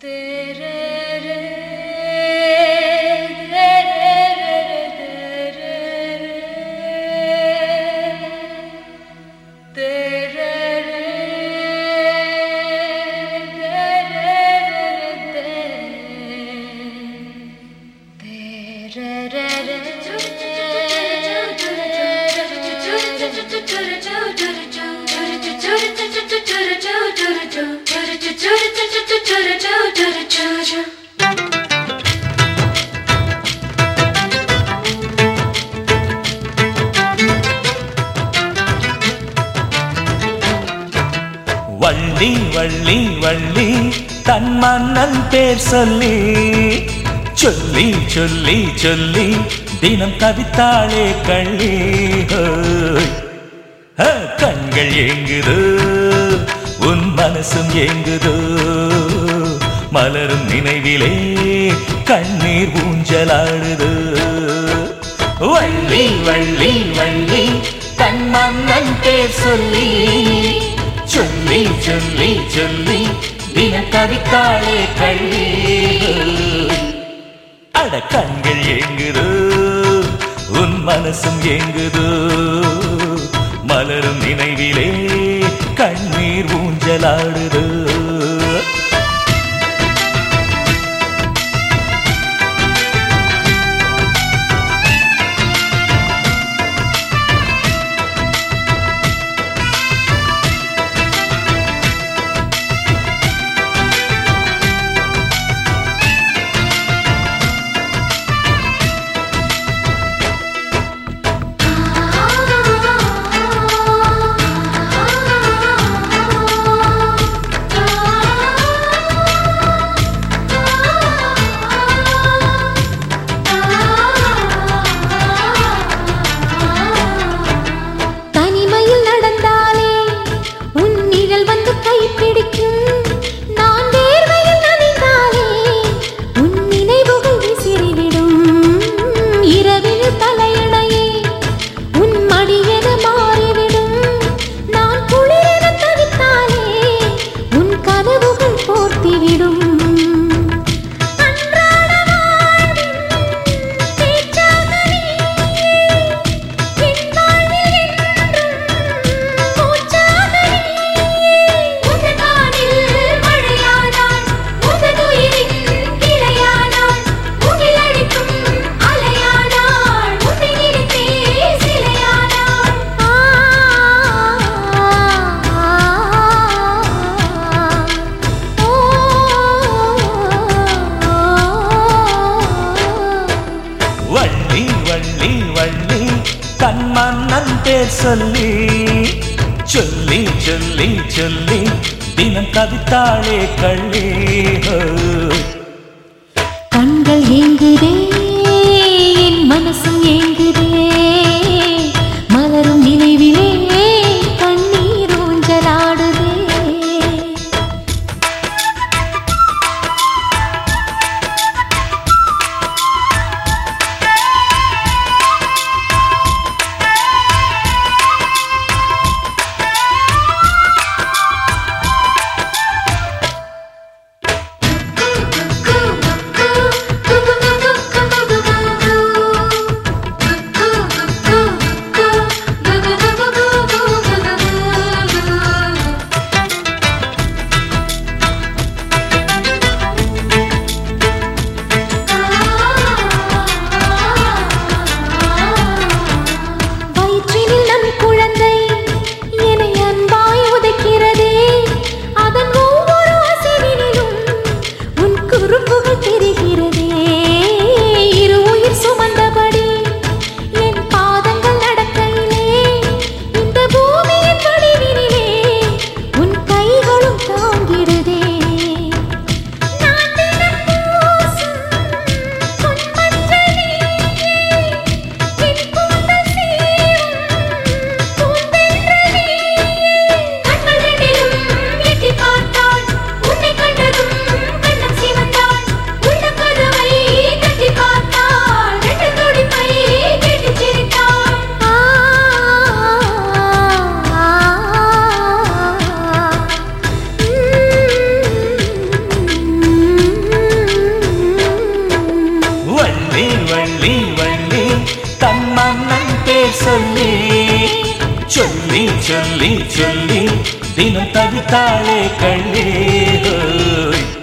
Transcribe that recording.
வள்ளி வள்ளி வள்ளி தன் மன்னன் பேர் சொல்லி சொல்லி சொல்லி சொல்லி தினம் தவித்தாளே கள்ளி ஹோய். ஆ, கண்கள் ஏங்குதோ உன் மனசும் ஏங்குதோ மலரும் நினைவிலே கண்ணீர் ஊஞ்சலாடுதோ வள்ளி வள்ளி வள்ளி தன் மன்னன் பேர் சொல்லி சொல்லி சொல்லி சொல்லி தின கவித்தாளே கள்ளி அட கண்கள் ஏங்குதோ உன் மனசும் ஏங்குதோ மலரும் நினைவிலே கண்ணீர் ஊஞ்சலாடுதோ தனிமையில் நடந்தாலே உன் நிழல் வந்து கைப்பிடிக்கும் நான் வேர்வையில் நனைந்தாலே உன் நினைவுகள் விசிறிவிடும் இரவில் தலையணையே உன் மடியென மாறிவிடும் நான் குளிரென தவித்தாலே உன் கனவுகள் போர்த்திவிடும் அன்றாட வாழ்வின் பேச்சாக நீ என் வாழ்வில் என்றும் மூச்சாக நீ. உந்தன் வானில் மழையானாய், உந்தன் உயிரின் கிளையானாய், முகில் அடிக்கும் அலையானாய், உன்னை நினைத்தே சிலையானாய். ஆ, ஓ, வள்ளி வள்ளி வள்ளி கண்மன்னன் பேர் சொல்லி சொல்லி சொல்லி சொல்லி தினம் கவித்தாளே கள்ளி ஹோய். கண்கள் ஏங்குதே என் மனசும் ஏங்குதே மலரும் நினைவிலே கண்ணீர் ஊஞ்சலாடுதே Thank சொல்லி சொல்லி தினம் தவித்தாளே கள்ளே ஹோய்